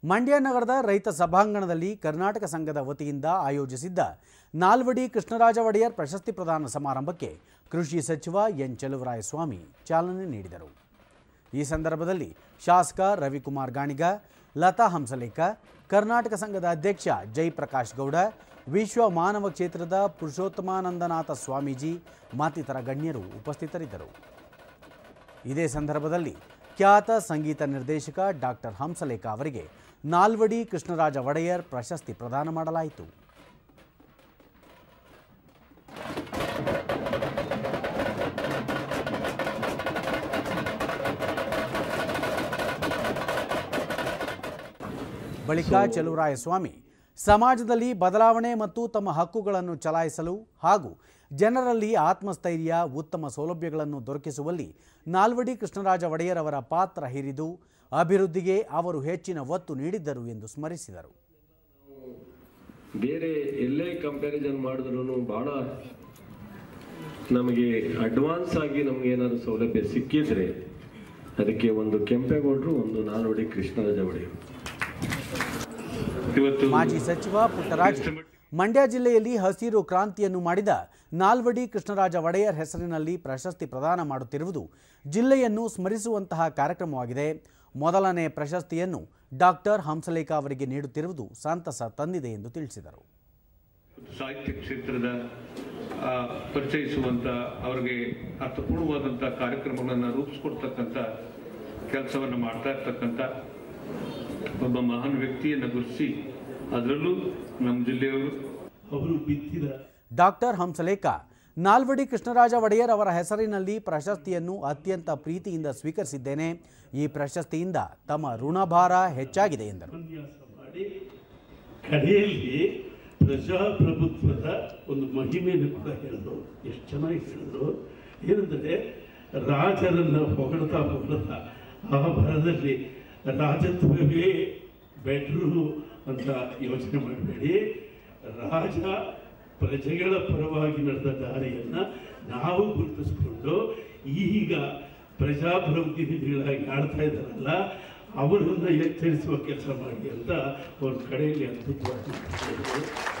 ಮಂಡ್ಯ ನಗರದ ರೈತ ಸಭಾಂಗಣದಲ್ಲಿ ಕರ್ನಾಟಕ ಸಂಘದ ವತಿಯಿಂದ ಆಯೋಜಿಸಿದ್ದ ನಾಲ್ವಡಿ ಕೃಷ್ಣರಾಜ ಒಡೆಯರ್ ಪ್ರಶಸ್ತಿ ಪ್ರದಾನ ಸಮಾರಂಭಕ್ಕೆ ಕೃಷಿ ಸಚಿವ ಎನ್ ಚಲುವರಾಯಸ್ವಾಮಿ ಚಾಲನೆ ನೀಡಿದರು ಈ ಸಂದರ್ಭದಲ್ಲಿ ಶಾಸಕ ರವಿಕುಮಾರ್ ಗಾಣಿಗ ಲತಾ ಹಂಸಲೇಖ ಕರ್ನಾಟಕ ಸಂಘದ ಅಧ್ಯಕ್ಷ ಜಯಪ್ರಕಾಶ್ ಗೌಡ ವಿಶ್ವ ಮಾನವ ಕ್ಷೇತ್ರದ ಪುರುಷೋತ್ತಮಾನಂದನಾಥ ಸ್ವಾಮೀಜಿ ಮತ್ತಿತರ ಗಣ್ಯರು ಉಪಸ್ಥಿತರಿದ್ದರು ಇದೇ ಸಂದರ್ಭದಲ್ಲಿ ಖ್ಯಾತ ಸಂಗೀತ ನಿರ್ದೇಶಕ ಡಾಕ್ಟರ್ ಹಂಸಲೇಖ ಅವರಿಗೆ ನಾಲ್ವಡಿ ಕೃಷ್ಣರಾಜ ಒಡೆಯರ್ ಪ್ರಶಸ್ತಿ ಪ್ರದಾನ ಮಾಡಲಾಯಿತು ಬಳಿಕ ಚಲುವರಾಯಸ್ವಾಮಿ ಸಮಾಜದಲ್ಲಿ ಬದಲಾವಣೆ ಮತ್ತು ತಮ್ಮ ಹಕ್ಕುಗಳನ್ನು ಚಲಾಯಿಸಲು ಹಾಗೂ ಜನರಲ್ಲಿ ಆತ್ಮಸ್ಥೈರ್ಯ ಉತ್ತಮ ಸೌಲಭ್ಯಗಳನ್ನು ದೊರಕಿಸುವಲ್ಲಿ ನಾಲ್ವಡಿ ಕೃಷ್ಣರಾಜ ಒಡೆಯರ್ ಅವರ ಪಾತ್ರ ಹಿರಿದು ಅಭಿವೃದ್ಧಿಗೆ ಅವರು ಹೆಚ್ಚಿನ ಒತ್ತು ನೀಡಿದ್ದರು ಎಂದು ಸ್ಮರಿಸಿದರು ಬೇರೆ ಎಲ್ಲೇ ಕಂಪ್ಯಾರಿಸನ್ ಮಾಡಿದ್ರು ಬಹಳ ನಮಗೆ ಅಡ್ವಾನ್ಸ್ ಆಗಿ ನಮ್ಗೆ ಏನಾದ್ರು ಸೌಲಭ್ಯ ಸಿಕ್ಕಿದ್ರೆ ಅದಕ್ಕೆ ಒಂದು ಕೆಂಪೇಗೌಡರು ಒಂದು ನಾಲ್ವಡಿ ಕೃಷ್ಣರಾಜ ಒಡೆಯರು ಇವತ್ತು ಮಾಜಿ ಸಚಿವ ಪುಟ್ಟರಾಜ್ ಮಂಡ್ಯ ಜಿಲ್ಲೆಯಲ್ಲಿ ಹಸಿರು ಕ್ರಾಂತಿಯನ್ನು ಮಾಡಿದ ನಾಲ್ವಡಿ ಕೃಷ್ಣರಾಜ ಒಡೆಯರ್ ಹೆಸರಿನಲ್ಲಿ ಪ್ರಶಸ್ತಿ ಪ್ರದಾನ ಮಾಡುತ್ತಿರುವುದು ಜಿಲ್ಲೆಯನ್ನು ಸ್ಮರಿಸುವಂತಹ ಕಾರ್ಯಕ್ರಮವಾಗಿದೆ ಮೊದಲನೇ ಪ್ರಶಸ್ತಿಯನ್ನು ಡಾಕ್ಟರ್ ಹಂಸಲೇಖ ಅವರಿಗೆ ನೀಡುತ್ತಿರುವುದು ಸಂತಸ ತಂದಿದೆ ಎಂದು ತಿಳಿಸಿದರು ಸಾಹಿತ್ಯ ಕ್ಷೇತ್ರದ ಆ, ಪರಿಚಯಿಸುವಂತ ಅವರಿಗೆ ಅರ್ಥಪೂರ್ಣವಾದಂಥ ಕಾರ್ಯಕ್ರಮಗಳನ್ನು ರೂಪಿಸ್ಕೊಡ್ತಕ್ಕಂಥ ಕೆಲಸವನ್ನು ಮಾಡ್ತಾ ಇರ್ತಕ್ಕಂಥ ಒಬ್ಬ ಮಹಾನ್ ವ್ಯಕ್ತಿಯನ್ನು ಗುರುತಿಸಿ ಅದರಲ್ಲೂ ನಮ್ಮ ಜಿಲ್ಲೆಯವರು ಅವರು ಬಿತ್ತಿದ ಡಾಕ್ಟರ್ ಹಂಸಲೇಖ ನಾಲ್ವಡಿ ಕೃಷ್ಣರಾಜ ಒಡೆಯರ್ ಅವರ ಹೆಸರಿನಲ್ಲಿ ಪ್ರಶಸ್ತಿಯನ್ನು ಅತ್ಯಂತ ಪ್ರೀತಿಯಿಂದ ಸ್ವೀಕರಿಸಿದ್ದೇನೆ ಈ ಪ್ರಶಸ್ತಿಯಿಂದ ತಮ್ಮ ಋಣಭಾರ ಹೆಚ್ಚಾಗಿದೆ ಎಂದರು ಉಪನ್ಯಾಸ ಮಾಡಿ ಕಡೆಯಲ್ಲಿ ಪ್ರಜಾಪ್ರಭುತ್ವದ ಒಂದು ಮಹಿಮೆಯನ್ನು ಕೂಡ ಹೇಳಿದ್ರು ಎಷ್ಟು ಚೆನ್ನಾಗಿ ಹೇಳಿದ್ರು ಏನಂದರೆ ರಾಜರನ್ನ ಹೊಗಳ್ತಾ ಹೊಗಳ್ತಾ ಆ ಭರದಲ್ಲಿ ರಾಜತ್ವವೇ ಬೆಟ್ರು ಅಂತ ಯೋಚನೆ ಮಾಡಬೇಡಿ ರಾಜ ಪ್ರಜೆಗಳ ಪರವಾಗಿ ನಡೆದ ದಾರಿಯನ್ನು ನಾವು ಗುರುತಿಸ್ಕೊಂಡು ಈಗ ಪ್ರಜಾಪ್ರತಿನಿಧಿಗಳಾಗಿ ಆಡ್ತಾ ಇದ್ದಾರಲ್ಲ ಅವರನ್ನು ಎಚ್ಚರಿಸುವ ಕೆಲಸ ಮಾಡಿ ಅಂತ ಅವ್ರ ಕಡೆಯಲ್ಲಿ ಅದ್ಭುತವಾಗಿ ಹೇಳಿದ್ರು